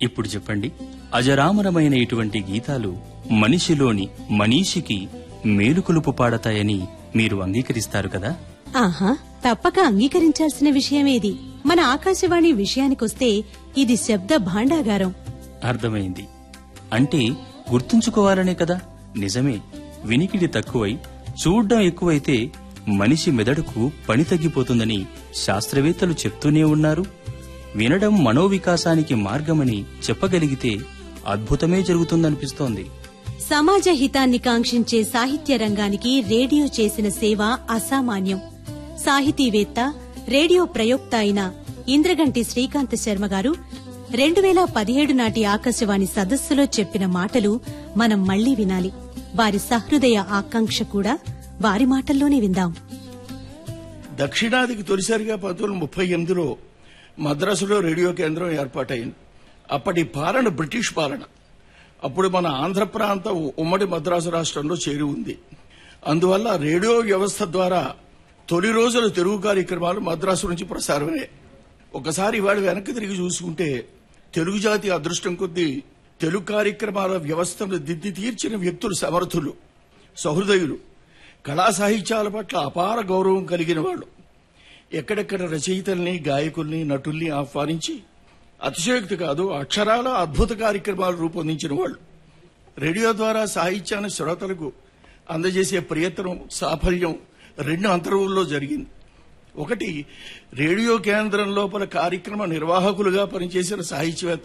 ఇప్పుడు చెప్పండి అజరామరమైన ఇటువంటి గీతాలు మనిషిలోని మనీషికి మేలుకొలుపు పాడతాయని మీరు అంగీకరిస్తారు కదా ఆహా తప్పక అంగీకరించాల్సిన విషయమేది మన ఆకాశవాణి విషయానికొస్తే ఇది శబ్ద భాండాగారం అర్థమైంది అంటే గుర్తుంచుకోవాలనే కదా నిజమే వినికిడి తక్కువై చూడ్డం ఎక్కువైతే మనిషి మెదడుకు పని తగ్గిపోతుందని శాస్త్రవేత్తలు చెప్తూనే ఉన్నారు వినడం మనోవికాసానికి మార్గమని చెప్పగలిగితే అద్భుతమే జరుగుతుందనిపిస్తోంది సమాజ హితాన్ని కాంక్షించే సాహిత్య రంగానికి రేడియో చేసిన సేవ అసామాన్యం సాహితీవేత్త రేడియో ప్రయోక్త అయిన ఇంద్రగంటి శ్రీకాంత్ శర్మ గారు రెండు వేల పదిహేడు నాటి ఆకాశవాణి సదస్సులో చెప్పిన మాటలు మనం మళ్లీ వినాలి వారి సహృదయ ఆకాంక్ష కూడా వారి మాటల్లోనే విందాం దక్షిణాదికి తొలిసారిగా పంతొమ్మిది ముప్పై ఎనిమిదిలో మద్రాసులో రేడియో కేంద్రం ఏర్పాటైంది అప్పటి పాలన బ్రిటిష్ పాలన అప్పుడు మన ఆంధ్ర ప్రాంతం ఉమ్మడి మద్రాసు రాష్ట్రంలో చేరి ఉంది అందువల్ల రేడియో వ్యవస్థ ద్వారా తొలి రోజుల తెలుగు కార్యక్రమాలు మద్రాసు నుంచి ప్రసారమయ్యాయి ఒకసారి ఇవాళ వెనక్కి తిరిగి చూసుకుంటే తెలుగు జాతి అదృష్టం కొద్దీ తెలుగు కార్యక్రమాల వ్యవస్థను దిద్ది తీర్చిన వ్యక్తులు సమర్థులు సహృదయులు కళా సాహిత్యాల పట్ల అపార గౌరవం కలిగిన వాళ్ళు ఎక్కడెక్కడ రచయితల్ని గాయకుల్ని నటుల్ని ఆహ్వానించి అతిశయోక్తి కాదు అక్షరాల అద్భుత కార్యక్రమాలు రూపొందించిన వాళ్ళు రేడియో ద్వారా సాహిత్యాన్ని శ్రోతలకు అందజేసే ప్రయత్నం సాఫల్యం రెండు అంతర్వుల్లో జరిగింది ఒకటి రేడియో కేంద్రం లోపల కార్యక్రమ నిర్వాహకులుగా పనిచేసిన సాహిత్యవేత్త